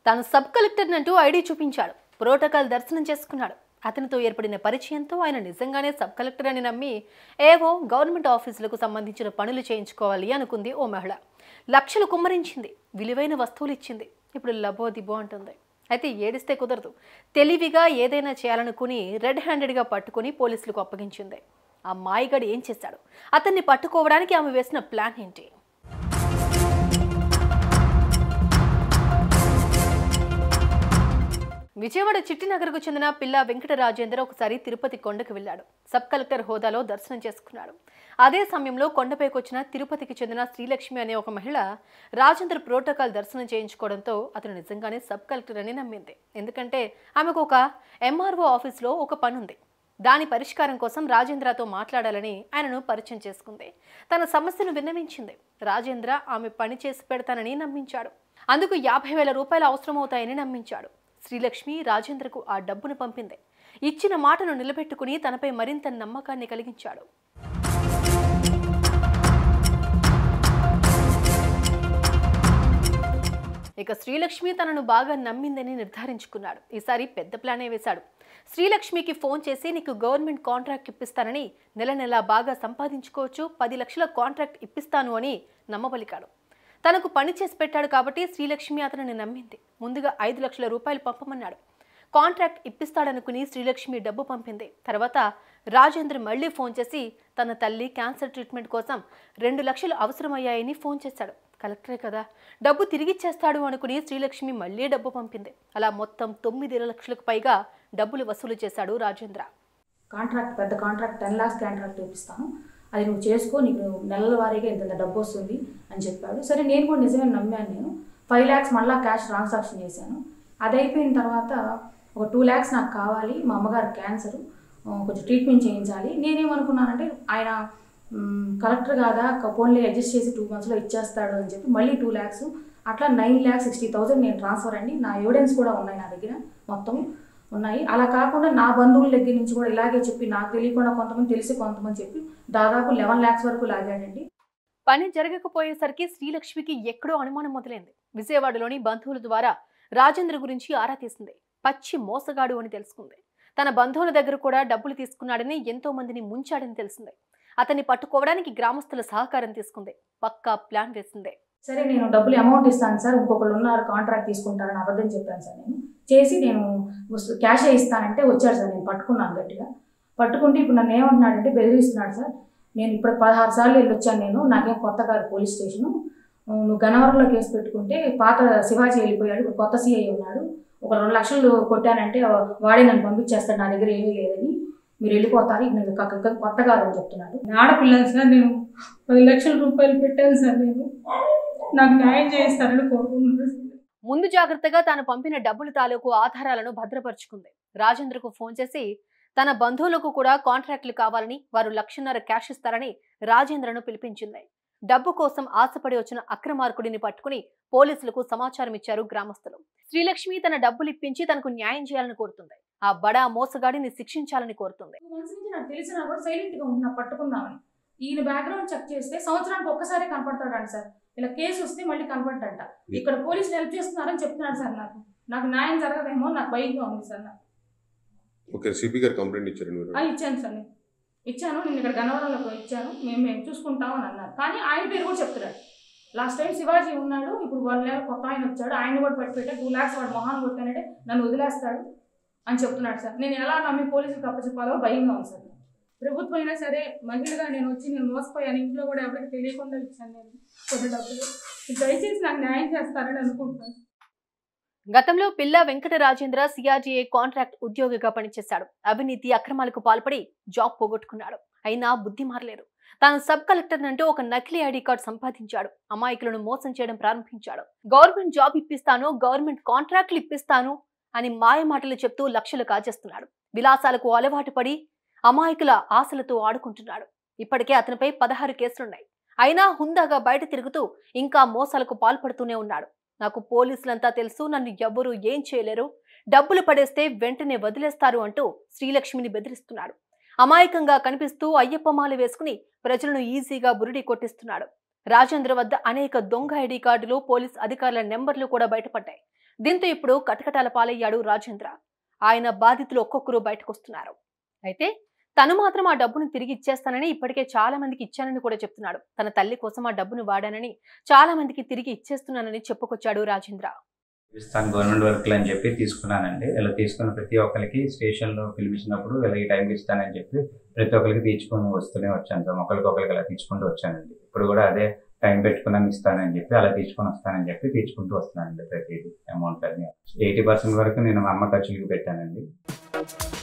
తాను sub collector అంటూ ID చూపించాడు ప్రోటోకాల్ దర్శనం చేసుకున్నాడు అతనితో ఏర్పడిన పరిచయంతో ఆయన నిజంగానే సబ్ కలెక్టర్ అని నమ్మి ఏవో గవర్నమెంట్ ఆఫీసులకు సంబంధించిన పనులు చేయించుకోవాలి అనుకుంది ఓ మహిళ లక్షలు కుమ్మరించింది విలువైన వస్తువులు ఇచ్చింది ఇప్పుడు లబో దిబో అంటుంది అయితే ఏడిస్తే కుదరదు తెలివిగా ఏదైనా చేయాలనుకుని రెడ్ హ్యాండెడ్గా పట్టుకుని పోలీసులకు అప్పగించింది ఆ మాయిగాడు ఏం చేశాడు అతన్ని పట్టుకోవడానికి ఆమె వేసిన ప్లాన్ ఏంటి విజయవాడ చిట్టినగర్కు చెందిన పిల్ల వెంకట రాజేందర్ ఒకసారి తిరుపతి కొండకు వెళ్ళాడు సబ్ కలెక్టర్ హోదాలో దర్శనం చేసుకున్నాడు అదే సమయంలో కొండపైకి వచ్చిన తిరుపతికి చెందిన శ్రీలక్ష్మి అనే ఒక మహిళ రాజేందర్ ప్రోటోకాల్ దర్శనం చేయించుకోవడంతో అతను నిజంగానే సబ్ కలెక్టర్ అని నమ్మింది ఎందుకంటే ఆమెకు ఒక ఎంఆర్ఓ ఆఫీస్లో ఒక పని ఉంది దాని పరిష్కారం కోసం రాజేంద్రతో మాట్లాడాలని ఆయనను పరిచయం చేసుకుంది తన సమస్యను విన్నవించింది రాజేంద్ర ఆమె పని చేసి పెడతానని నమ్మించాడు అందుకు యాభై వేల రూపాయలు అవసరమవుతాయని నమ్మించాడు శ్రీలక్ష్మి రాజేంద్రకు ఆ డబ్బును పంపింది ఇచ్చిన మాటను నిలబెట్టుకుని తనపై మరింత నమ్మకాన్ని కలిగించాడు ఇక శ్రీలక్ష్మి తనను బాగా నమ్మిందని నిర్ధారించుకున్నాడు ఈసారి పెద్ద ప్లానే వేశాడు శ్రీలక్ష్మికి ఫోన్ చేసి నీకు గవర్నమెంట్ కాంట్రాక్ట్ ఇప్పిస్తానని నెల నెల బాగా సంపాదించుకోవచ్చు పది లక్షల కాంట్రాక్ట్ ఇప్పిస్తాను అని నమ్మబలికాడు తనకు పని చేసి పెట్టాడు కాబట్టి శ్రీలక్ష్మి అతనిని నమ్మింది ముందుగా ఐదు లక్షల రూపాయలు పంపమన్నాడు కాంట్రాక్ట్ ఇప్పిస్తాడనుకుని శ్రీలక్ష్మి డబ్బు పంపింది తర్వాత రాజేంద్ర మళ్ళీ ఫోన్ చేసి తన తల్లి క్యాన్సర్ ట్రీట్మెంట్ కోసం రెండు లక్షలు అవసరమయ్యాయని ఫోన్ చేశాడు కలెక్టరే కదా డబ్బు తిరిగిచ్చేస్తాడు అనుకుని శ్రీలక్ష్మి మళ్ళీ డబ్బు పంపింది అలా మొత్తం తొమ్మిది లక్షలకు పైగా డబ్బులు వసూలు చేశాడు రాజేంద్ర కాంట్రాక్ట్ పెద్ద కాంట్రాక్ట్ టెన్ లాక్స్ కాంట్రాక్ట్ ఇప్పిస్తాను అది నువ్వు చేసుకో నీకు నెలల వారీగా ఇంత డబ్బు వస్తుంది అని చెప్పాడు సరే నేను కూడా నిజమే నమ్మాను నేను ఫైవ్ ల్యాక్స్ మళ్ళీ క్యాష్ ట్రాన్సాక్షన్ చేశాను అది అయిపోయిన తర్వాత ఒక టూ ల్యాక్స్ నాకు కావాలి మా అమ్మగారు క్యాన్సర్ కొంచెం ట్రీట్మెంట్ చేయించాలి నేనేమనుకున్నానంటే ఆయన మ్, కలెక్టర్ కాదా ఫోన్లీ అడ్జస్ట్ చేసి టూ మంత్స్లో ఇచ్చేస్తాడు అని చెప్పి మళ్ళీ టూ ల్యాక్స్ అట్లా నైన్ ల్యాక్స్ సిక్స్టీ థౌసండ్ నేను ట్రాన్స్ఫర్ అండి నా ఎవిడెన్స్ కూడా ఉన్నాయి నా దగ్గర మొత్తం ఉన్నాయి అలా కాకుండా నా బంధువుల దగ్గర నుంచి కూడా ఇలాగే చెప్పి నాకు తెలియకుండా కొంతమంది తెలిసి కొంతమంది చెప్పి దాదాపు లెవెన్ ల్యాక్స్ వరకు లాగాడండి పని జరగకపోయేసరికి శ్రీలక్ష్మికి ఎక్కడో అనుమానం మొదలైంది విజయవాడలోని బంధువుల ద్వారా రాజేంద్ర గురించి ఆరా తీసింది పచ్చి మోసగాడు అని తెలుసుకుంది తన బంధువుల దగ్గర కూడా డబ్బులు తీసుకున్నాడని ఎంతో మందిని ముంచాడని తెలిసింది అతన్ని పట్టుకోవడానికి గ్రామస్తుల సహకారం తీసుకుంది పక్కా ప్లాన్ వేసింది సరే నేను డబ్బులు అమౌంట్ ఇస్తాను సార్ ఇంకొకళ్ళు ఉన్నారు కాంట్రాక్ట్ తీసుకుంటారని అబద్ధం చెప్పాను సార్ నేను చేసి నేను క్యాష్ ఇస్తానంటే వచ్చాడు సార్ నేను పట్టుకున్నాను గట్టిగా పట్టుకుంటే ఇప్పుడు నన్ను ఏమంటున్నాడంటే బెదిరిస్తున్నాడు సార్ నేను ఇప్పుడు పదహారు సార్లు వెళ్ళి వచ్చాను నేను నాకేం కొత్త కాదు పోలీస్ స్టేషను నువ్వు గన్నవరంలో కేసు పెట్టుకుంటే పాత శివాజీ వెళ్ళిపోయాడు ఇప్పుడు కొత్త సిఐ ఉన్నాడు ఒక రెండు లక్షలు కొట్టానంటే వాడే నన్ను పంపించేస్తాడు నా దగ్గర ఏమీ లేదని మీరు వెళ్ళిపోతారు ఇది నేను క- క- కొత్త కాదని చెప్తున్నాడు ఆడపిల్లని సార్ నేను పది లక్షల రూపాయలు పెట్టాను సార్ నేను నాకు న్యాయం చేస్తారని కోరుకుంటున్నాను సార్. ముందు జాగ్రత్తగా తాను పంపిన డబ్బుల తాలూకు ఆధారాలను భద్రపరుచుకుంది రాజేంద్రకు ఫోన్ చేసి తన బంధువులకు కూడా కాంట్రాక్టులు కావాలని వారు లక్షన్నర క్యాష్ ఇస్తారని రాజేంద్రను పిలిపించింది డబ్బు కోసం ఆశపడి వచ్చిన అక్రమార్కుడిని పట్టుకుని పోలీసులకు సమాచారం ఇచ్చారు గ్రామస్తులు శ్రీలక్ష్మి తన డబ్బులు ఇప్పించి తనకు న్యాయం చేయాలని కోరుతుంది ఆ బడా మోసగాడిని శిక్షించాలని కోరుతుంది టూ మంత్స్ నుంచి నాకు తెలిసినా కూడా సైలెంట్గా ఉంటున్నా పట్టుకుందామని ఈయన బ్యాక్గ్రౌండ్ చెక్ చేస్తే సంవత్సరానికి ఒక్కసారి కనపడతాడంట సార్ ఇలా కేసు వస్తే మళ్ళీ కనపడ్డంట ఇక్కడ పోలీసులు హెల్ప్ చేస్తున్నారని చెప్తున్నాడు సార్ నాకు నాకు న్యాయం జరగదేమో నాకు భయంగా ఉంది సార్ నాకు ఓకే సిపి గారు కంప్లైంట్ ఇచ్చారు మీరు ఆ, ఇచ్చాను సార్ నేను ఇచ్చాను నేను ఇక్కడ గన్నవరంలో ఇచ్చాను మేము మేము చూసుకుంటామని అన్నారు కానీ ఆయన పేరు కూడా చెప్తున్నాడు లాస్ట్ టైం శివాజీ ఉన్నాడు ఇప్పుడు వన్ ల్యాక్ కొత్త ఆయన వచ్చాడు ఆయన కూడా పట్టి పెట్టా టూ ల్యాక్స్ వాడు మొహాన్ కొట్టానంటే నన్ను వదిలేస్తాడు అని చెప్తున్నాడు సార్ నేను ఎలా నమ్మి పోలీసులకు అప్పచెప్పాలో భయంగా ఉంది సార్ ప్రభుత్వం అయినా సరే మహిళగా నేను వచ్చి నేను మోసపోయాను ఇంట్లో కూడా ఎవరికి తెలియకుండా ఇచ్చాను నేను కొన్ని డబ్బులు దయచేసి నాకు న్యాయం చేస్తారని అనుకుంటున్నాను గతంలో పిల్ల వెంకట రాజేంద్ర సిఆర్జీఏ కాంట్రాక్ట్ ఉద్యోగిగా పనిచేశాడు అవినీతి అక్రమాలకు పాల్పడి జాబ్ పోగొట్టుకున్నాడు అయినా బుద్ధి మారలేదు తాను సబ్ కలెక్టర్ అంటూ ఒక నకిలీ ఐడి కార్డు సంపాదించాడు అమాయకులను మోసం చేయడం ప్రారంభించాడు గవర్నమెంట్ జాబ్ ఇప్పిస్తాను గవర్నమెంట్ కాంట్రాక్ట్లు ఇప్పిస్తాను అని మాయ మాటలు చెప్తూ లక్షలు కాజేస్తున్నాడు విలాసాలకు అలవాటు పడి అమాయకుల ఆశలతో ఆడుకుంటున్నాడు ఇప్పటికే అతనిపై పదహారు కేసులున్నాయి అయినా హుందాగా బయట తిరుగుతూ ఇంకా మోసాలకు పాల్పడుతూనే ఉన్నాడు నాకు పోలీసులంతా తెలుసు నన్ను ఎవ్వరూ ఏం చేయలేరు డబ్బులు పడేస్తే వెంటనే వదిలేస్తారు అంటూ శ్రీలక్ష్మిని బెదిరిస్తున్నాడు అమాయకంగా కనిపిస్తూ అయ్యప్పమాల వేసుకుని ప్రజలను ఈజీగా బురిడి కొట్టిస్తున్నాడు రాజేంద్ర వద్ద అనేక దొంగ ఐడి కార్డులు పోలీస్ అధికారుల నెంబర్లు కూడా బయటపడ్డాయి దీంతో ఇప్పుడు కటకటాల పాలయ్యాడు రాజేంద్ర ఆయన బాధితులు ఒక్కొక్కరు బయటకొస్తున్నారు అయితే తను మాత్రం ఆ డబ్బును తిరిగి ఇచ్చేస్తానని ఇప్పటికే చాలా మందికి ఇచ్చానని కూడా చెప్తున్నాడు తన తల్లి కోసం ఆ డబ్బును వాడానని చాలా మందికి తిరిగి ఇచ్చేస్తున్నానని చెప్పుకొచ్చాడు రాజేంద్ర ఇస్తాను గవర్నమెంట్ వర్క్లు అని చెప్పి తీసుకున్నానండి ఇలా తీసుకున్న ప్రతి ఒక్కరికి స్టేషన్లో పిలిపించినప్పుడు ఇలా ఈ టైంకి ఇస్తానని చెప్పి ప్రతి ఒక్కరికి తీర్చుకొని వస్తూనే వచ్చాను సార్ ఒకరికి ఒకరికి అలా తీసుకుంటూ వచ్చానండి ఇప్పుడు కూడా అదే టైం పెట్టుకున్నాను ఇస్తానని చెప్పి అలా తీసుకొని వస్తానని చెప్పి తీర్చుకుంటూ వస్తానండి ప్రతిదీ అమౌంట్ అది ఎయిటీ పర్సెంట్ వరకు నేను మా అమ్మ ఖర్చులకి పెట్టానండి